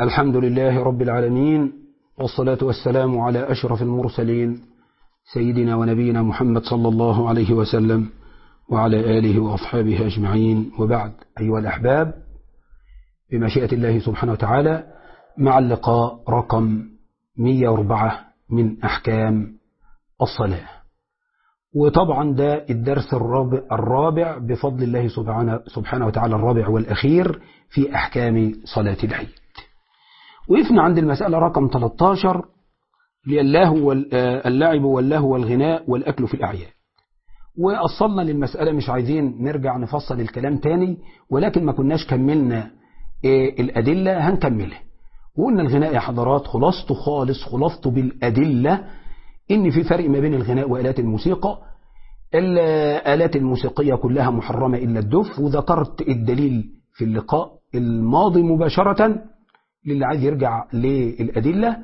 الحمد لله رب العالمين والصلاة والسلام على أشرف المرسلين سيدنا ونبينا محمد صلى الله عليه وسلم وعلى آله وأصحابه أجمعين وبعد أيها الأحباب بمشيئة الله سبحانه وتعالى مع اللقاء رقم 104 من أحكام الصلاة وطبعا ده الدرس الرابع, الرابع بفضل الله سبحانه, سبحانه وتعالى الرابع والأخير في أحكام صلاة العيد وقفنا عند المسألة رقم 13 للهو واللعب واللهو والغناء والأكل في الأعياد وأصلنا للمسألة مش عايزين نرجع نفصل الكلام تاني ولكن ما كناش كملنا الأدلة هنكملها وقلنا الغناء يا حضرات خلاصته خالص خلاصته بالأدلة إن في فرق ما بين الغناء وآلات الموسيقى الآلات الموسيقية كلها محرمة إلا الدف وذكرت الدليل في اللقاء الماضي مباشرة للي عايز يرجع للأدلة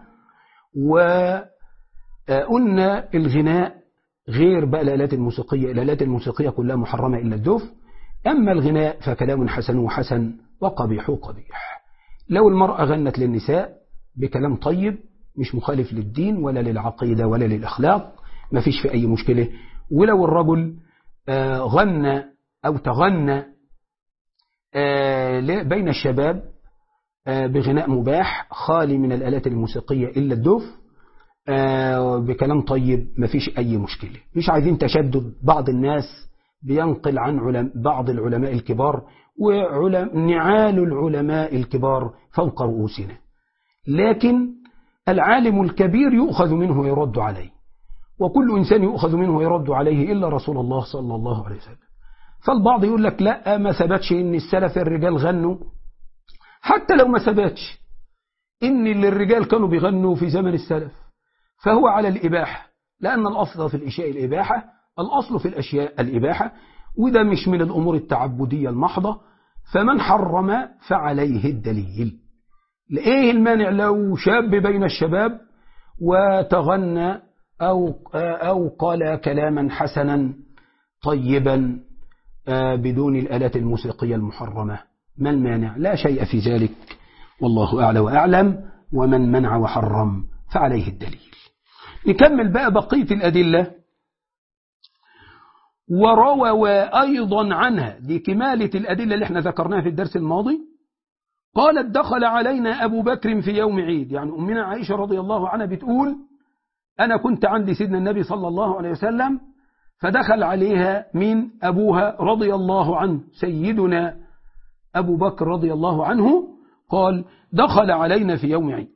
وقلنا الغناء غير بقى الآلات الموسيقية الآلات الموسيقية كلها محرمة إلا الدف أما الغناء فكلام حسن وحسن وقبيح قبيح لو المرأة غنت للنساء بكلام طيب مش مخالف للدين ولا للعقيدة ولا للأخلاق ما فيش في أي مشكلة ولو الرجل غنى أو تغنى بين الشباب بغناء مباح خالي من الآلات الموسيقية إلا الدف بكلام طيب ما فيش أي مشكلة مش عايزين تشدد بعض الناس بينقل عن علم بعض العلماء الكبار ونعال العلماء الكبار فوق رؤوسنا لكن العالم الكبير يؤخذ منه ويرد عليه وكل إنسان يؤخذ منه ويرد عليه إلا رسول الله صلى الله عليه وسلم فالبعض يقول لك لا ما ثبتش إن السلف الرجال غنوا حتى لو ما ثبتش إن الرجال كانوا بيغنوا في زمن السلف فهو على الإباحة لأن الأصل في الإشياء الإباحة الأصل في الأشياء الإباحة وده مش من الأمور التعبدية المحضة فمن حرم فعليه الدليل لإيه المانع لو شاب بين الشباب وتغنى أو, أو قال كلاما حسنا طيبا بدون الآلات الموسيقية المحرمة ما المانع لا شيء في ذلك والله أعلى وأعلم ومن منع وحرم فعليه الدليل نكمل بقى بقية الأدلة وروى أيضا عنها دي كمالة الأدلة اللي احنا ذكرناها في الدرس الماضي قالت دخل علينا أبو بكر في يوم عيد يعني أمنا عائشة رضي الله عنها بتقول أنا كنت عندي سيدنا النبي صلى الله عليه وسلم فدخل عليها من أبوها رضي الله عنه سيدنا أبو بكر رضي الله عنه قال دخل علينا في يوم عيد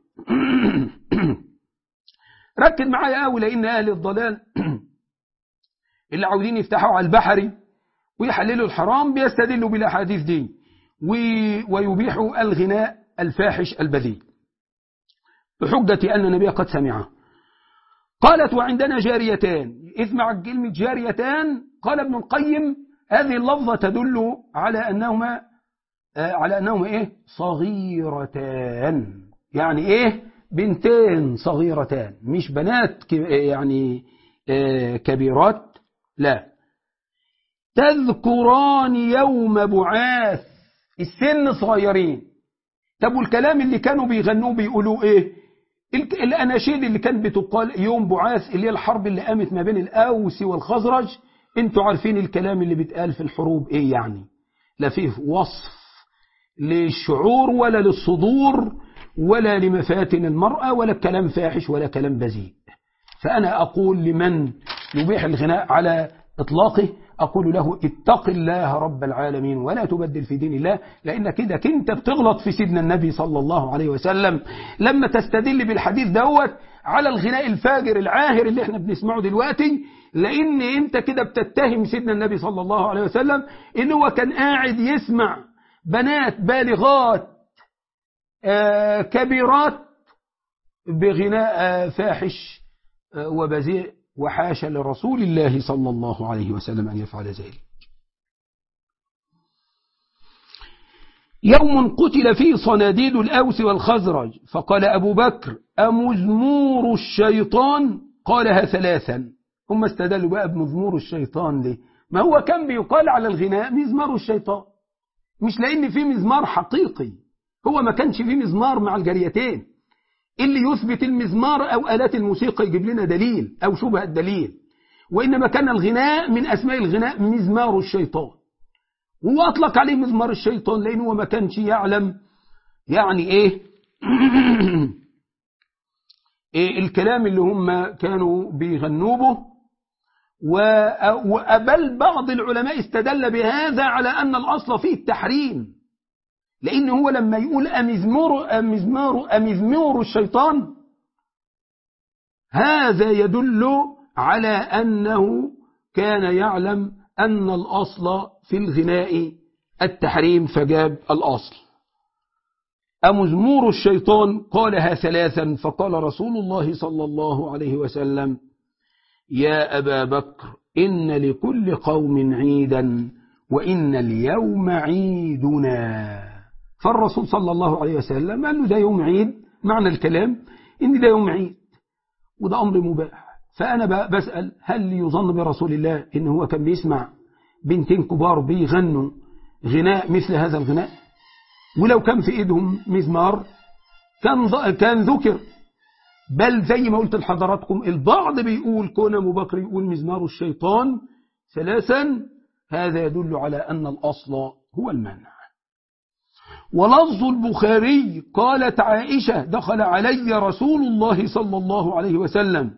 ركز معايا قوي لأن أهل الضلال اللي عاوزين يفتحوا على البحري ويحللوا الحرام بيستدلوا بالأحاديث دي ويبيحوا الغناء الفاحش البذيء بحجة أن النبي قد سمعه قالت وعندنا جاريتان اسمع كلمة جاريتان قال ابن القيم هذه اللفظة تدل على أنهما على أنهما إيه صغيرتان يعني إيه بنتين صغيرتان مش بنات يعني كبيرات لا تذكران يوم بعاث السن صغيرين طب والكلام اللي كانوا بيغنوه بيقولوا ايه الاناشيد اللي كانت بتقال يوم بعاث اللي هي الحرب اللي قامت ما بين الاوس والخزرج انتوا عارفين الكلام اللي بيتقال في الحروب ايه يعني لا فيه وصف للشعور ولا للصدور ولا لمفاتن المرأة ولا كلام فاحش ولا كلام بذيء فأنا أقول لمن يبيح الغناء على إطلاقه أقول له اتق الله رب العالمين ولا تبدل في دين الله لأنك كده كنت بتغلط في سيدنا النبي صلى الله عليه وسلم لما تستدل بالحديث دوت على الغناء الفاجر العاهر اللي احنا بنسمعه دلوقتي لأن انت كده بتتهم سيدنا النبي صلى الله عليه وسلم إن هو كان قاعد يسمع بنات بالغات آه كبيرات بغناء فاحش آه وبذيء وحاشا لرسول الله صلى الله عليه وسلم أن يفعل ذلك يوم قتل فيه صناديد الأوس والخزرج فقال أبو بكر أمزمور الشيطان قالها ثلاثا هم استدلوا بقى بمزمور الشيطان ليه ما هو كان بيقال على الغناء مزمار الشيطان مش لأن في مزمار حقيقي هو ما كانش فيه مزمار مع الجريتين اللي يثبت المزمار أو آلات الموسيقى يجيب لنا دليل أو شبه الدليل وإنما كان الغناء من أسماء الغناء مزمار الشيطان هو أطلق عليه مزمار الشيطان لأنه ما كانش يعلم يعني إيه إيه الكلام اللي هم كانوا بيغنوا به وبل بعض العلماء استدل بهذا على أن الأصل فيه التحريم لأن هو لما يقول أمزمور أمزمور أمزمور الشيطان هذا يدل على أنه كان يعلم أن الأصل في الغناء التحريم فجاب الأصل أمزمور الشيطان قالها ثلاثا فقال رسول الله صلى الله عليه وسلم يا أبا بكر إن لكل قوم عيدا وإن اليوم عيدنا فالرسول صلى الله عليه وسلم قال له ده يوم عيد معنى الكلام إن ده يوم عيد وده أمر مباح فأنا بسأل هل يظن برسول الله إن هو كان بيسمع بنتين كبار بيغنوا غناء مثل هذا الغناء ولو كان في إيدهم مزمار كان كان ذكر بل زي ما قلت لحضراتكم البعض بيقول كون أبو بكر يقول مزمار الشيطان ثلاثا هذا يدل على أن الأصل هو المنع ولفظ البخاري قالت عائشة دخل علي رسول الله صلى الله عليه وسلم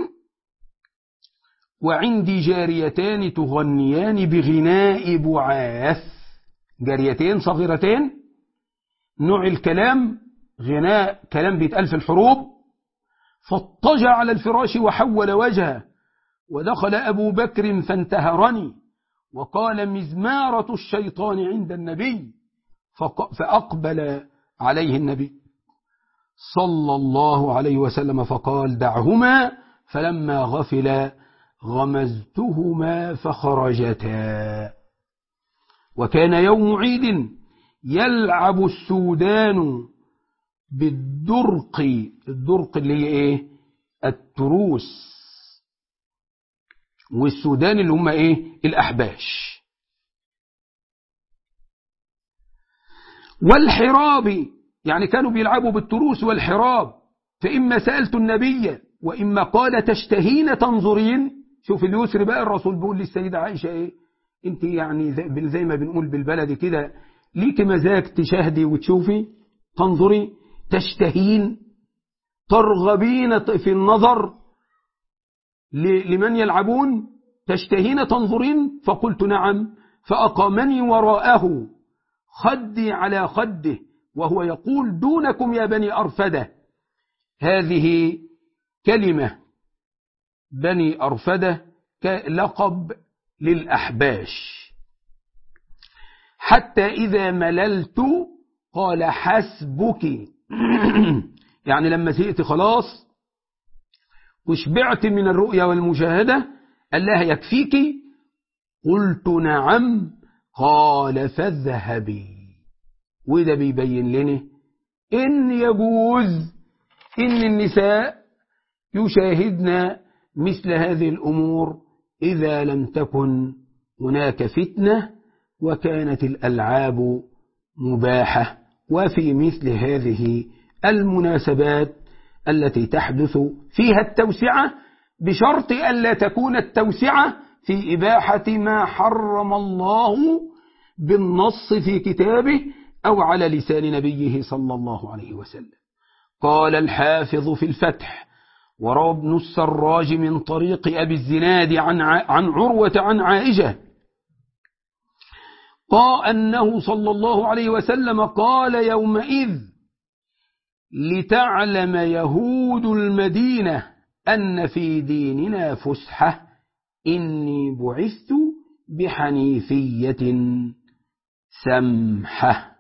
وعندي جاريتان تغنيان بغناء بعاث جاريتين صغيرتين نوع الكلام غناء كلام بيتقال في الحروب فاضطجع على الفراش وحول وجهه ودخل أبو بكر فانتهرني وقال مزمارة الشيطان عند النبي فأقبل عليه النبي صلى الله عليه وسلم فقال دعهما فلما غفل غمزتهما فخرجتا وكان يوم عيد يلعب السودان بالدرق الدرق اللي هي ايه التروس والسودان اللي هم ايه الاحباش والحراب يعني كانوا بيلعبوا بالتروس والحراب فإما سألت النبي وإما قال تشتهين تنظرين شوف اليسر بقى الرسول بيقول للسيدة عائشة ايه انت يعني زي, زي ما بنقول بالبلد كده ليك مزاج تشاهدي وتشوفي تنظري تشتهين ترغبين في النظر لمن يلعبون تشتهين تنظرين فقلت نعم فأقامني وراءه خدي على خده وهو يقول دونكم يا بني أرفدة هذه كلمة بني أرفدة لقب للأحباش حتى إذا مللت قال حسبك يعني لما سئت خلاص وشبعت من الرؤيا والمشاهدة قال لها يكفيك قلت نعم قال فاذهبي وده بيبين لنا إن يجوز إن النساء يشاهدن مثل هذه الأمور إذا لم تكن هناك فتنة وكانت الألعاب مباحة وفي مثل هذه المناسبات التي تحدث فيها التوسعة بشرط ألا تكون التوسعة في إباحة ما حرم الله بالنص في كتابه أو على لسان نبيه صلى الله عليه وسلم قال الحافظ في الفتح وروى ابن السراج من طريق أبي الزناد عن, عن عروة عن عائشة قال أنه صلى الله عليه وسلم قال يومئذ لتعلم يهود المدينة أن في ديننا فسحة إني بعثت بحنيفية سمحة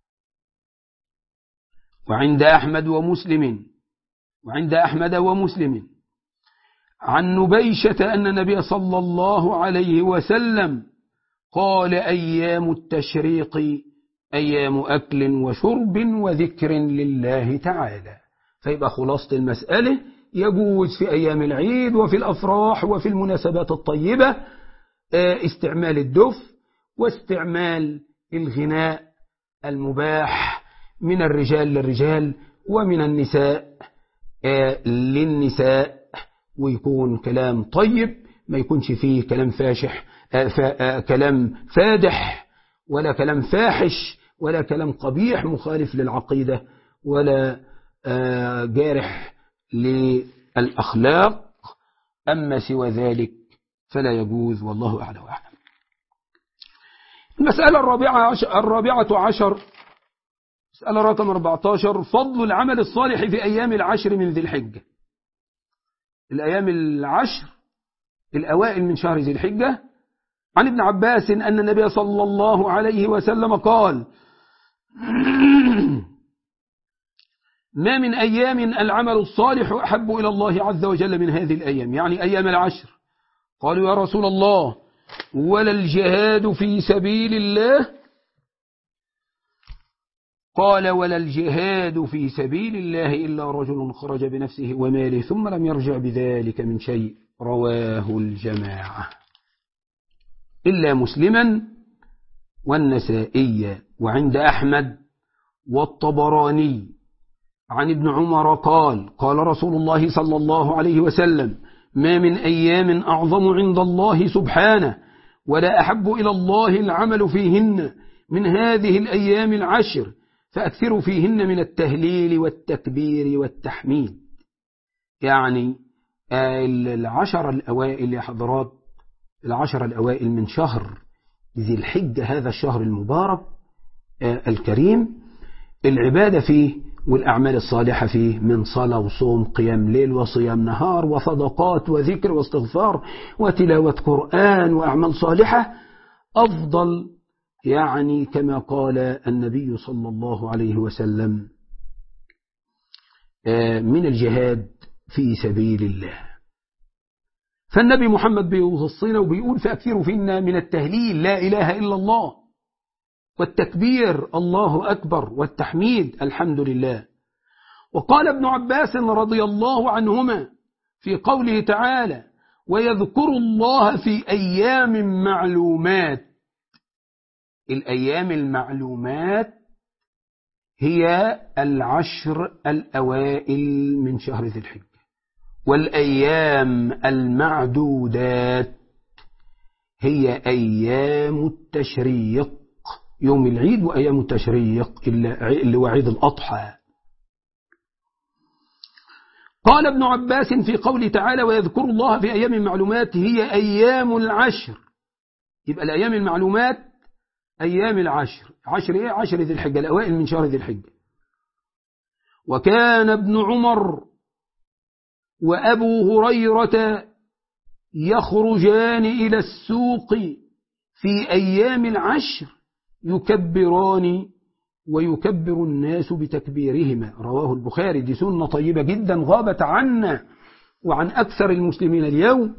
وعند أحمد ومسلم وعند أحمد ومسلم عن نبيشة أن النبي صلى الله عليه وسلم قال أيام التشريق أيام أكل وشرب وذكر لله تعالى فيبقى خلاصة المسألة يجوز في أيام العيد وفي الأفراح وفي المناسبات الطيبة استعمال الدف واستعمال الغناء المباح من الرجال للرجال ومن النساء للنساء ويكون كلام طيب ما يكونش فيه كلام فاشح كلام فادح ولا كلام فاحش ولا كلام قبيح مخالف للعقيدة ولا جارح للأخلاق أما سوى ذلك فلا يجوز والله أعلى وأعلم المسألة الرابعة عشر, الرابعة عشر مسألة رقم 14 فضل العمل الصالح في أيام العشر من ذي الحجة الأيام العشر الأوائل من شهر ذي الحجة عن ابن عباس أن النبي صلى الله عليه وسلم قال ما من أيام العمل الصالح أحب إلى الله عز وجل من هذه الأيام يعني أيام العشر قالوا يا رسول الله ولا الجهاد في سبيل الله قال ولا الجهاد في سبيل الله إلا رجل خرج بنفسه وماله ثم لم يرجع بذلك من شيء رواه الجماعة إلا مسلما والنسائية وعند أحمد والطبراني عن ابن عمر قال قال رسول الله صلى الله عليه وسلم ما من أيام أعظم عند الله سبحانه ولا أحب إلى الله العمل فيهن من هذه الأيام العشر فأكثروا فيهن من التهليل والتكبير والتحميد يعني العشر الأوائل يا حضرات العشر الأوائل من شهر ذي الحجة هذا الشهر المبارك الكريم العبادة فيه والأعمال الصالحة فيه من صلاة وصوم قيام ليل وصيام نهار وصدقات وذكر واستغفار وتلاوة قرآن وأعمال صالحة أفضل يعني كما قال النبي صلى الله عليه وسلم من الجهاد في سبيل الله فالنبي محمد بيوصينا وبيقول فأكثروا فينا من التهليل لا إله إلا الله والتكبير الله أكبر والتحميد الحمد لله وقال ابن عباس رضي الله عنهما في قوله تعالى ويذكر الله في أيام معلومات الأيام المعلومات هي العشر الأوائل من شهر ذي الحجة والأيام المعدودات هي أيام التشريق يوم العيد وأيام التشريق اللي هو عيد الأضحى قال ابن عباس في قوله تعالى ويذكر الله في أيام المعلومات هي أيام العشر يبقى الأيام المعلومات أيام العشر عشر إيه؟ عشر ذي الحجة الأوائل من شهر ذي الحجة وكان ابن عمر وأبو هريرة يخرجان إلى السوق في أيام العشر يكبران ويكبر الناس بتكبيرهما رواه البخاري دي سنة طيبة جدا غابت عنا وعن أكثر المسلمين اليوم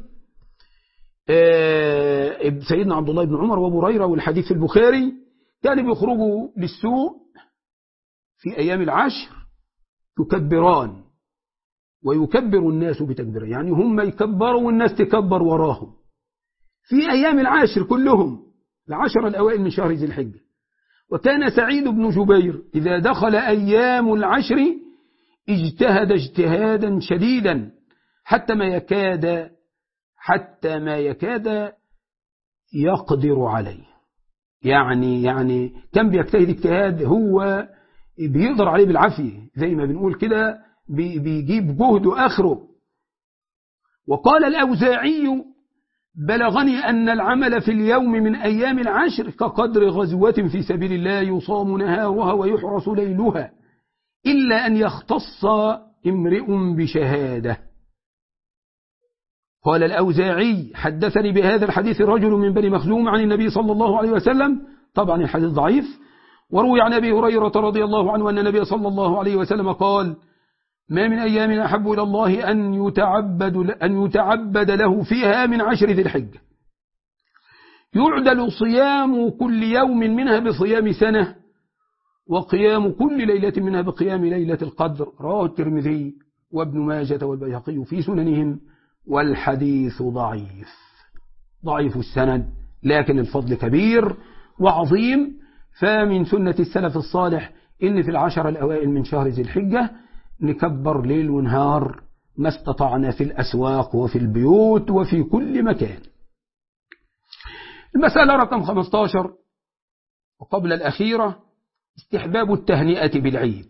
سيدنا عبد الله بن عمر وابو هريره والحديث في البخاري كانوا بيخرجوا للسوق في أيام العشر يكبران ويكبر الناس بتكبيره يعني هم يكبروا والناس تكبر وراهم في أيام العاشر كلهم العشر الأوائل من شهر ذي الحجة وكان سعيد بن جبير إذا دخل أيام العشر اجتهد اجتهادا شديدا حتى ما يكاد حتى ما يكاد يقدر عليه يعني يعني كان بيجتهد اجتهاد هو بيقدر عليه بالعافية زي ما بنقول كده بيجيب جهده آخره وقال الأوزاعي بلغني أن العمل في اليوم من أيام العشر كقدر غزوة في سبيل الله يصام نهارها ويحرس ليلها إلا أن يختص امرئ بشهادة قال الأوزاعي حدثني بهذا الحديث رجل من بني مخزوم عن النبي صلى الله عليه وسلم طبعا الحديث ضعيف وروي عن أبي هريرة رضي الله عنه أن النبي صلى الله عليه وسلم قال ما من أيام أحب إلى الله أن يتعبد, أن يتعبد له فيها من عشر ذي الحجة يعدل صيام كل يوم منها بصيام سنة وقيام كل ليلة منها بقيام ليلة القدر رواه الترمذي وابن ماجة والبيهقي في سننهم والحديث ضعيف ضعيف السند لكن الفضل كبير وعظيم فمن سنة السلف الصالح إن في العشر الأوائل من شهر ذي الحجة نكبر ليل ونهار ما استطعنا في الأسواق وفي البيوت وفي كل مكان المسألة رقم 15 وقبل الأخيرة استحباب التهنئة بالعيد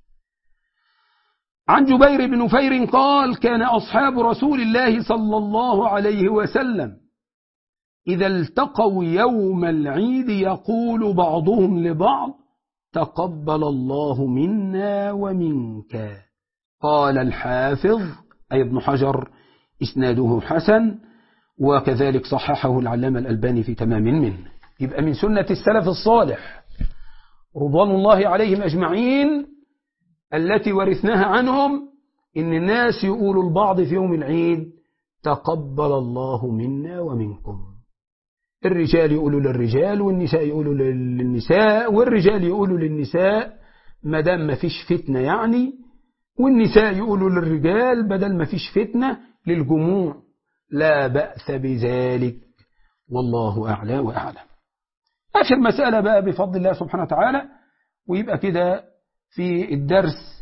عن جبير بن نفير قال كان أصحاب رسول الله صلى الله عليه وسلم إذا التقوا يوم العيد يقول بعضهم لبعض تقبل الله منا ومنك قال الحافظ أي ابن حجر إسناده حسن وكذلك صححه العلامة الألباني في تمام منه يبقى من سنة السلف الصالح رضوان الله عليهم أجمعين التي ورثناها عنهم إن الناس يقولوا البعض في يوم العيد تقبل الله منا ومنكم الرجال يقولوا للرجال والنساء يقولوا للنساء والرجال يقولوا للنساء ما دام ما فيش فتنة يعني والنساء يقولوا للرجال بدل ما فيش فتنة للجموع لا بأس بذلك والله أعلى وأعلم آخر مسألة بقى بفضل الله سبحانه وتعالى ويبقى كده في الدرس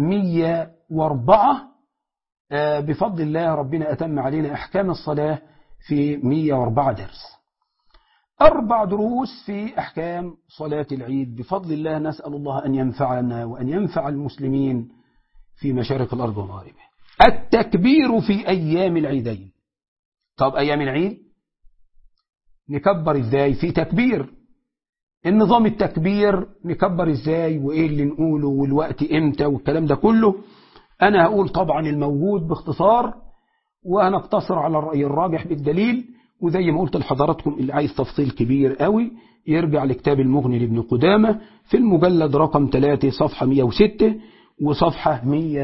104 بفضل الله ربنا أتم علينا أحكام الصلاة في 104 درس أربع دروس في أحكام صلاة العيد بفضل الله نسأل الله أن ينفعنا وأن ينفع المسلمين في مشارق الأرض ومغاربها التكبير في أيام العيدين طب أيام العيد نكبر إزاي في تكبير النظام التكبير نكبر إزاي وإيه اللي نقوله والوقت إمتى والكلام ده كله أنا هقول طبعا الموجود باختصار وهنقتصر على الرأي الراجح بالدليل وزي ما قلت لحضراتكم اللي عايز تفصيل كبير قوي يرجع لكتاب المغني لابن قدامة في المجلد رقم 3 صفحة 106 وصفحة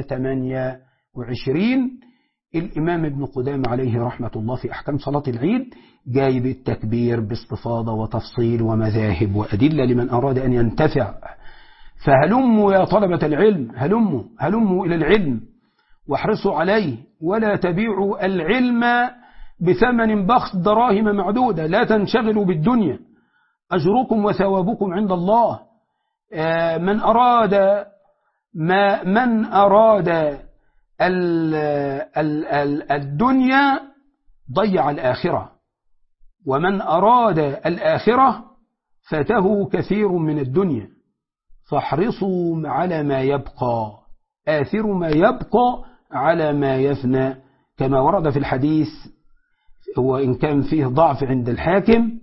128 الإمام ابن قدامة عليه رحمة الله في أحكام صلاة العيد جايب التكبير باستفاضة وتفصيل ومذاهب وأدلة لمن أراد أن ينتفع فهلموا يا طلبة العلم هلموا هلموا إلى العلم واحرصوا عليه ولا تبيعوا العلم بثمن بخس دراهم معدودة لا تنشغلوا بالدنيا أجركم وثوابكم عند الله من أراد ما من أراد ال ال ال الدنيا ضيع الآخرة ومن أراد الآخرة فاته كثير من الدنيا فاحرصوا على ما يبقى آثر ما يبقى على ما يفنى كما ورد في الحديث وإن كان فيه ضعف عند الحاكم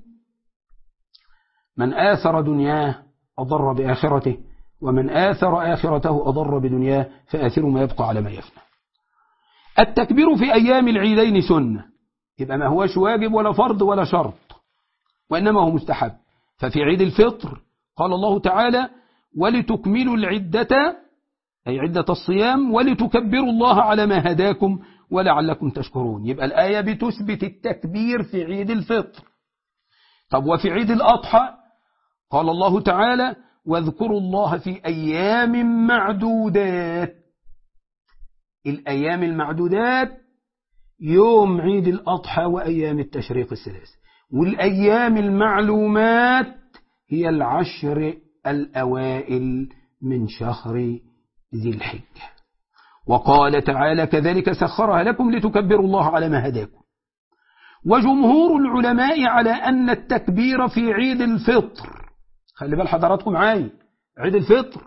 من آثر دنياه أضر بآخرته ومن آثر آخرته أضر بدنياه فآثر ما يبقى على ما يفنى التكبير في أيام العيدين سنة يبقى ما هوش واجب ولا فرض ولا شرط وإنما هو مستحب ففي عيد الفطر قال الله تعالى ولتكملوا العدة أي عدة الصيام ولتكبروا الله على ما هداكم ولعلكم تشكرون يبقى الآية بتثبت التكبير في عيد الفطر طب وفي عيد الأضحى قال الله تعالى واذكروا الله في أيام معدودات الأيام المعدودات يوم عيد الأضحى وأيام التشريق الثلاث والأيام المعلومات هي العشر الأوائل من شهر ذي الحجة وقال تعالى كذلك سخرها لكم لتكبروا الله على ما هداكم وجمهور العلماء على أن التكبير في عيد الفطر خلي بال حضراتكم معايا عيد الفطر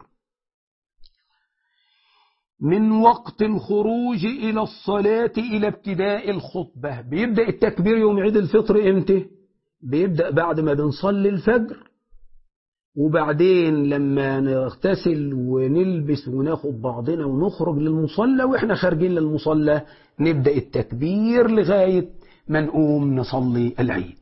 من وقت الخروج إلى الصلاة إلى ابتداء الخطبة بيبدأ التكبير يوم عيد الفطر إمتى بيبدأ بعد ما بنصلي الفجر وبعدين لما نغتسل ونلبس وناخد بعضنا ونخرج للمصلى وإحنا خارجين للمصلى نبدأ التكبير لغاية ما نقوم نصلي العيد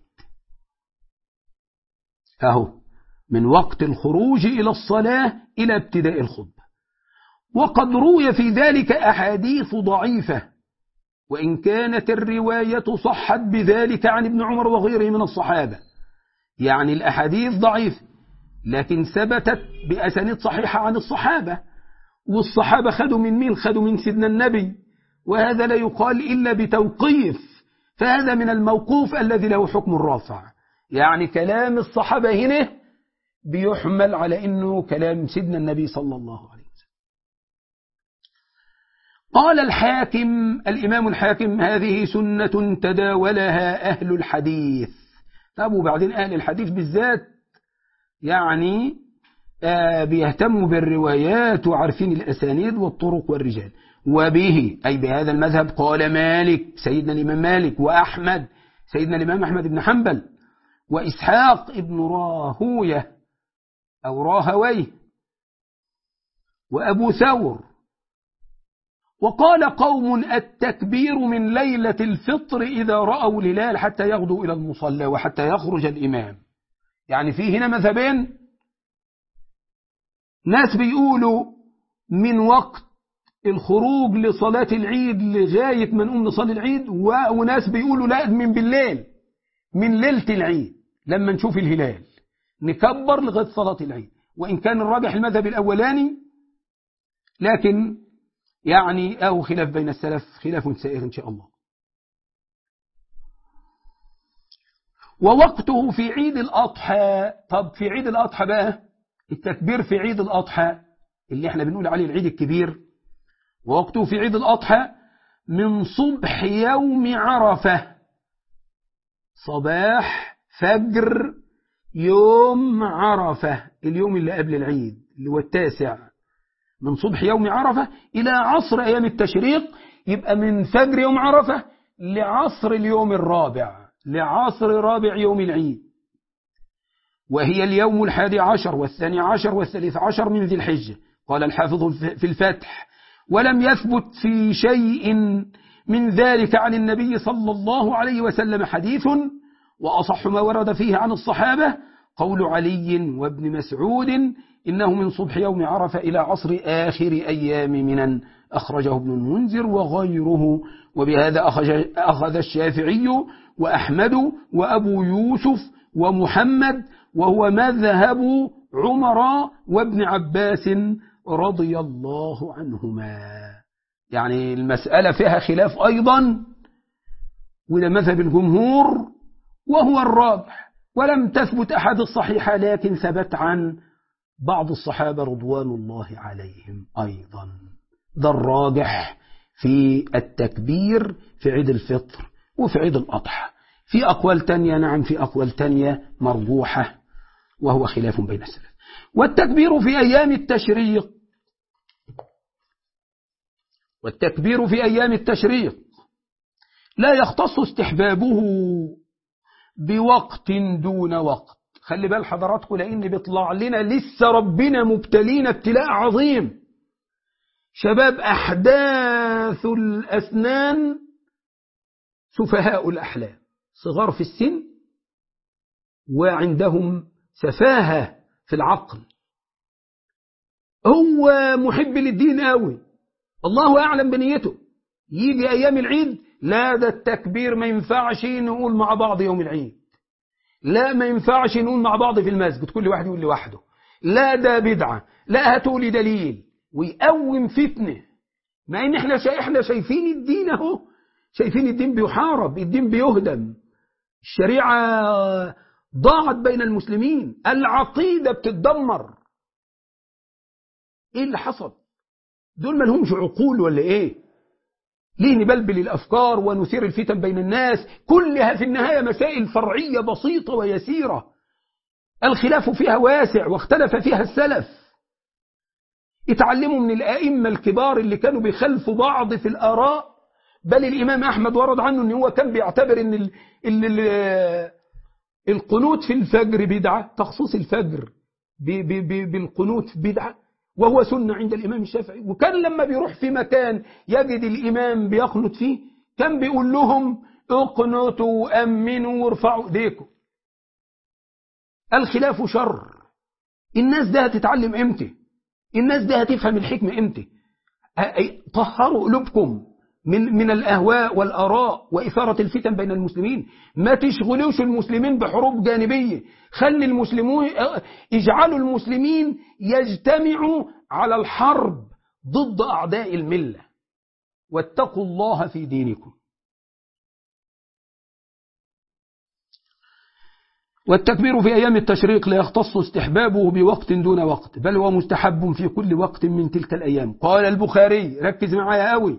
أهو من وقت الخروج إلى الصلاة إلى ابتداء الخطبة وقد روي في ذلك أحاديث ضعيفة وإن كانت الرواية صحت بذلك عن ابن عمر وغيره من الصحابة يعني الأحاديث ضعيفة لكن ثبتت بأسانيد صحيحة عن الصحابة والصحابة خدوا من مين خدوا من سيدنا النبي وهذا لا يقال إلا بتوقيف فهذا من الموقوف الذي له حكم الرافع يعني كلام الصحابة هنا بيحمل على أنه كلام سيدنا النبي صلى الله عليه وسلم قال الحاكم الإمام الحاكم هذه سنة تداولها أهل الحديث طب وبعدين أهل الحديث بالذات يعني آه بيهتموا بالروايات وعارفين الأسانيد والطرق والرجال وبه أي بهذا المذهب قال مالك سيدنا الإمام مالك وأحمد سيدنا الإمام أحمد بن حنبل وإسحاق ابن راهوية أو راهويه وأبو ثور وقال قوم التكبير من ليلة الفطر إذا رأوا الهلال حتى يغدوا إلى المصلى وحتى يخرج الإمام يعني في هنا مذهبين ناس بيقولوا من وقت الخروج لصلاة العيد لغاية ما نقوم نصلي العيد وناس بيقولوا لا من بالليل من ليلة العيد لما نشوف الهلال نكبر لغاية صلاة العيد وإن كان الراجح المذهب الأولاني لكن يعني أو خلاف بين السلف خلاف سائر إن شاء الله ووقته في عيد الأضحى طب في عيد الأضحى بقى التكبير في عيد الأضحى اللي احنا بنقول عليه العيد الكبير ووقته في عيد الأضحى من صبح يوم عرفة صباح فجر يوم عرفة اليوم اللي قبل العيد اللي هو التاسع من صبح يوم عرفة إلى عصر أيام التشريق يبقى من فجر يوم عرفة لعصر اليوم الرابع لعصر رابع يوم العيد وهي اليوم الحادي عشر والثاني عشر والثالث عشر من ذي الحجة قال الحافظ في الفتح ولم يثبت في شيء من ذلك عن النبي صلى الله عليه وسلم حديث وأصح ما ورد فيه عن الصحابة قول علي وابن مسعود إنه من صبح يوم عرفة إلى عصر آخر أيام منا أخرجه ابن المنذر وغيره وبهذا أخذ الشافعي وأحمد وأبو يوسف ومحمد وهو مذهب عمر وابن عباس رضي الله عنهما يعني المسألة فيها خلاف أيضا وده مذهب الجمهور وهو الراجح ولم تثبت أحد الصحيحة لكن ثبت عن بعض الصحابة رضوان الله عليهم أيضا ده الراجح في التكبير في عيد الفطر وفي عيد الأضحى في أقوال تانية نعم في أقوال تانية مرجوحة وهو خلاف بين السلف والتكبير في أيام التشريق والتكبير في أيام التشريق لا يختص استحبابه بوقت دون وقت خلي بال حضراتكم لأن بيطلع لنا لسه ربنا مبتلين ابتلاء عظيم شباب أحداث الأسنان سفهاء الأحلام صغار في السن وعندهم سفاهة في العقل هو محب للدين قوي الله أعلم بنيته يجي أيام العيد لا ده التكبير ما ينفعش نقول مع بعض يوم العيد لا ما ينفعش نقول مع بعض في المسجد كل واحد يقول لوحده لا ده بدعة لا هاتوا لي دليل ويقوم فتنة مع ان احنا شا... احنا شايفين الدين اهو شايفين الدين بيحارب الدين بيهدم الشريعة ضاعت بين المسلمين العقيدة بتتدمر ايه اللي حصل دول ما لهمش عقول ولا ايه ليه نبلبل الأفكار ونثير الفتن بين الناس كلها في النهاية مسائل فرعية بسيطة ويسيرة الخلاف فيها واسع واختلف فيها السلف اتعلموا من الآئمة الكبار اللي كانوا بيخلفوا بعض في الآراء بل الإمام أحمد ورد عنه أنه هو كان بيعتبر أن ال ال ال القنوت في الفجر بدعة تخصيص الفجر بالقنوت بدعة وهو سنة عند الإمام الشافعي وكان لما بيروح في مكان يجد الإمام بيقنط فيه كان بيقول لهم اقنطوا وأمنوا وارفعوا ايديكم الخلاف شر الناس ده هتتعلم امتى الناس ده هتفهم الحكمة امتى طهروا قلوبكم من من الأهواء والآراء وإثارة الفتن بين المسلمين ما تشغلوش المسلمين بحروب جانبية خلي المسلمون اجعلوا المسلمين يجتمعوا على الحرب ضد أعداء الملة واتقوا الله في دينكم والتكبير في أيام التشريق لا يختص استحبابه بوقت دون وقت بل هو مستحب في كل وقت من تلك الأيام قال البخاري ركز معايا قوي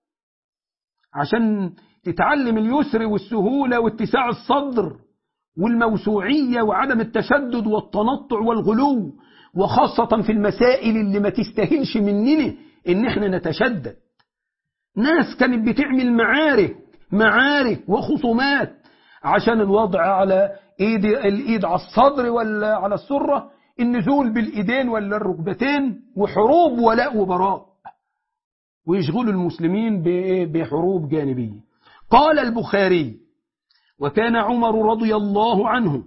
عشان تتعلم اليسر والسهولة واتساع الصدر والموسوعية وعدم التشدد والتنطع والغلو وخاصة في المسائل اللي ما تستاهلش مننا ان احنا نتشدد ناس كانت بتعمل معارك معارك وخصومات عشان الوضع على ايد الايد على الصدر ولا على السرة النزول بالايدين ولا الركبتين وحروب ولاء وبراء ويشغلوا المسلمين بحروب جانبية قال البخاري وكان عمر رضي الله عنه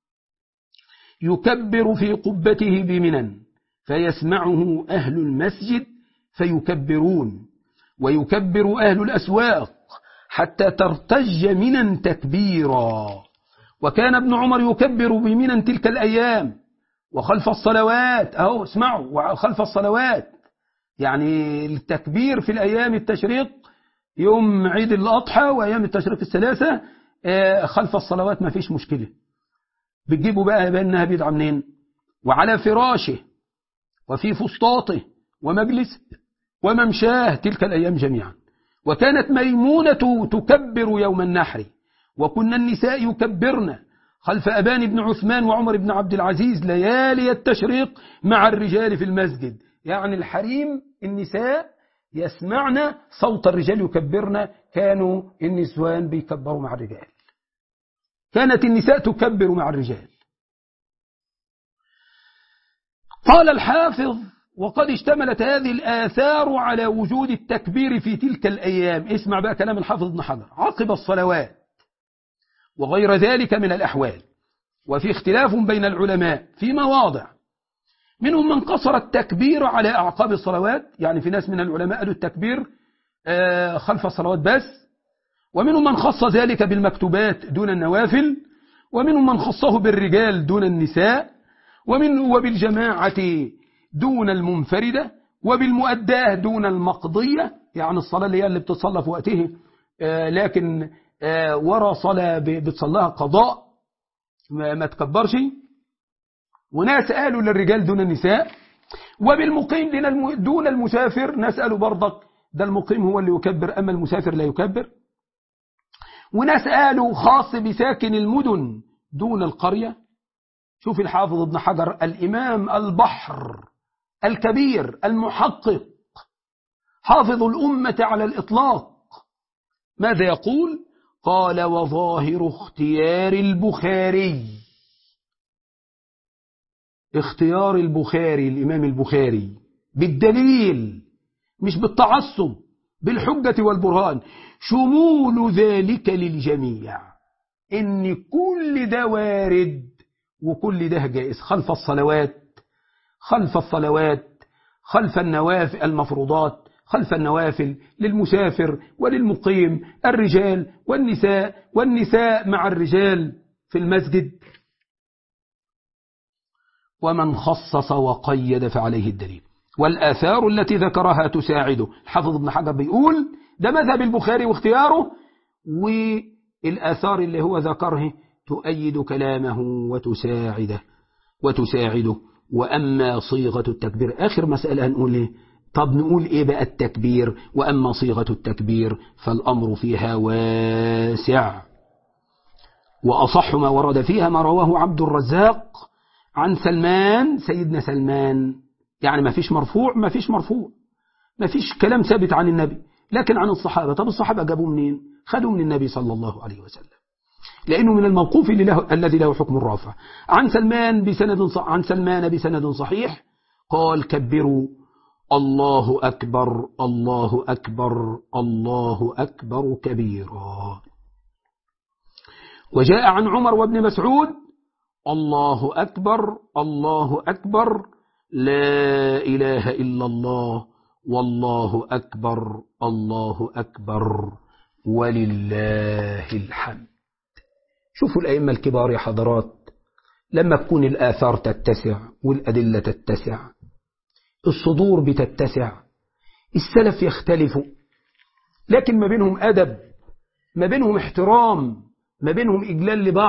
يكبر في قبته بمنن فيسمعه أهل المسجد فيكبرون ويكبر أهل الأسواق حتى ترتج منن تكبيرا وكان ابن عمر يكبر بمنن تلك الأيام وخلف الصلوات أهو اسمعوا وخلف الصلوات يعني التكبير في الأيام التشريق يوم عيد الأضحى وأيام التشريق الثلاثة خلف الصلوات ما فيش مشكلة بتجيبوا بقى بأنها بيدعى منين وعلى فراشه وفي فسطاطه ومجلس وممشاه تلك الأيام جميعا وكانت ميمونة تكبر يوم النحر وكنا النساء يكبرن خلف أبان بن عثمان وعمر بن عبد العزيز ليالي التشريق مع الرجال في المسجد يعني الحريم النساء يسمعن صوت الرجال يكبرن كانوا النسوان بيكبروا مع الرجال كانت النساء تكبر مع الرجال قال الحافظ وقد اشتملت هذه الآثار على وجود التكبير في تلك الأيام اسمع بقى كلام الحافظ ابن حجر عقب الصلوات وغير ذلك من الأحوال وفي اختلاف بين العلماء في مواضع منهم من قصر التكبير على أعقاب الصلوات يعني في ناس من العلماء قالوا التكبير خلف الصلوات بس ومنهم من خص ذلك بالمكتوبات دون النوافل ومنهم من خصه بالرجال دون النساء ومن وبالجماعة دون المنفردة وبالمؤداه دون المقضية يعني الصلاة اللي هي اللي بتصلى في وقته لكن ورا صلاة بتصلاها قضاء ما تكبرش وناس قالوا للرجال دون النساء وبالمقيم دون المسافر ناس قالوا برضك ده المقيم هو اللي يكبر أما المسافر لا يكبر وناس قالوا خاص بساكن المدن دون القرية شوف الحافظ ابن حجر الإمام البحر الكبير المحقق حافظ الأمة على الإطلاق ماذا يقول قال وظاهر اختيار البخاري اختيار البخاري الإمام البخاري بالدليل مش بالتعصب بالحجة والبرهان شمول ذلك للجميع إن كل ده وارد وكل ده جائز خلف الصلوات خلف الصلوات خلف النوافل المفروضات خلف النوافل للمسافر وللمقيم الرجال والنساء والنساء مع الرجال في المسجد ومن خصص وقيد فعليه الدليل والآثار التي ذكرها تساعده الحافظ ابن حجر بيقول ده مذهب البخاري واختياره والآثار اللي هو ذكره تؤيد كلامه وتساعده وتساعده وأما صيغة التكبير آخر مسألة هنقول إيه طب نقول إيه بقى التكبير وأما صيغة التكبير فالأمر فيها واسع وأصح ما ورد فيها ما رواه عبد الرزاق عن سلمان سيدنا سلمان يعني ما فيش مرفوع ما فيش مرفوع ما فيش كلام ثابت عن النبي لكن عن الصحابة طب الصحابة جابوا منين خدوا من النبي صلى الله عليه وسلم لأنه من الموقوف له الذي له حكم الرافع عن سلمان بسند عن سلمان بسند صحيح قال كبروا الله أكبر الله أكبر الله أكبر كبيرا وجاء عن عمر وابن مسعود الله أكبر الله أكبر لا إله إلا الله والله أكبر الله أكبر ولله الحمد شوفوا الأئمة الكبار يا حضرات لما تكون الآثار تتسع والأدلة تتسع الصدور بتتسع السلف يختلفوا لكن ما بينهم أدب ما بينهم احترام ما بينهم إجلال لبعض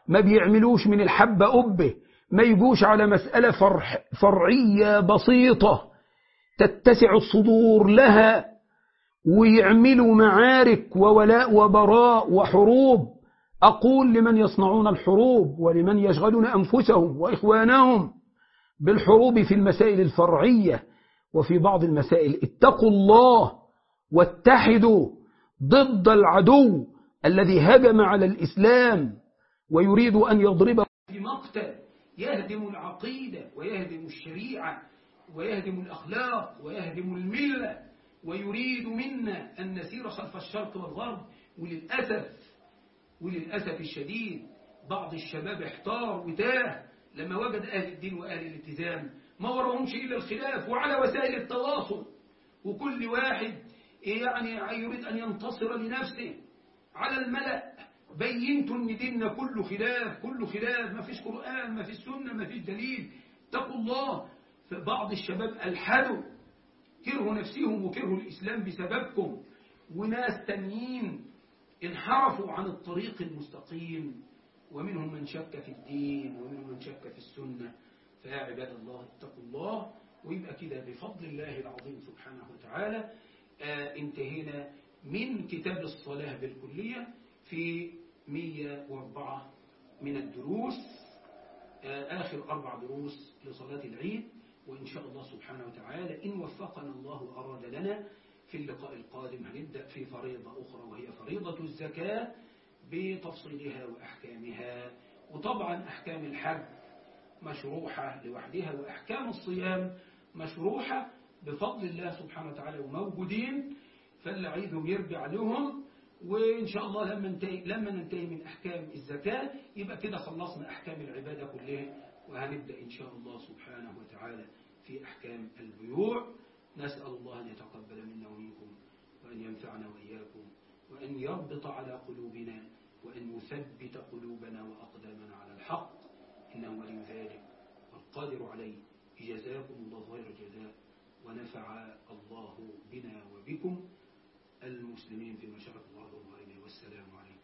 ما بيعملوش من الحبة أبه ما يجوش على مسألة فرح فرعية بسيطة تتسع الصدور لها ويعملوا معارك وولاء وبراء وحروب أقول لمن يصنعون الحروب ولمن يشغلون أنفسهم وإخوانهم بالحروب في المسائل الفرعية وفي بعض المسائل اتقوا الله واتحدوا ضد العدو الذي هجم على الإسلام ويريد أن يضربه في مقتل يهدم العقيدة ويهدم الشريعة ويهدم الأخلاق ويهدم الملة ويريد منا أن نسير خلف الشرق والغرب وللأسف وللأسف الشديد بعض الشباب احتار وتاه لما وجد أهل الدين وأهل الالتزام ما وراهمش إلا الخلاف وعلى وسائل التواصل وكل واحد يعني يريد أن ينتصر لنفسه على الملأ بينت ان ديننا كله خلاف كله خلاف ما فيش قرآن ما فيش سنة ما فيش دليل اتقوا الله فبعض الشباب ألحدوا كرهوا نفسهم وكرهوا الإسلام بسببكم وناس تانيين انحرفوا عن الطريق المستقيم ومنهم من شك في الدين ومنهم من شك في السنة فيا عباد الله اتقوا الله ويبقى كده بفضل الله العظيم سبحانه وتعالى آه انتهينا من كتاب الصلاة بالكلية في 104 من الدروس آه آخر أربع دروس لصلاة العيد وإن شاء الله سبحانه وتعالى إن وفقنا الله وأراد لنا في اللقاء القادم هنبدأ في فريضة أخرى وهي فريضة الزكاة بتفصيلها وأحكامها وطبعا أحكام الحج مشروحة لوحدها وأحكام الصيام مشروحة بفضل الله سبحانه وتعالى وموجودين فاللي عايزهم يرجع لهم وإن شاء الله لما ننتهي, لما ننتهي من أحكام الزكاة يبقى كده خلصنا أحكام العبادة كلها وهنبدأ إن شاء الله سبحانه وتعالى في أحكام البيوع نسأل الله أن يتقبل منا ومنكم وأن ينفعنا وإياكم وأن يربط على قلوبنا وأن يثبت قلوبنا وأقدامنا على الحق إنه ولي ذلك والقادر عليه جزاكم الله خير الجزاء ونفع الله بنا وبكم المسلمين في مشارق الأرض والمغرب والسلام عليكم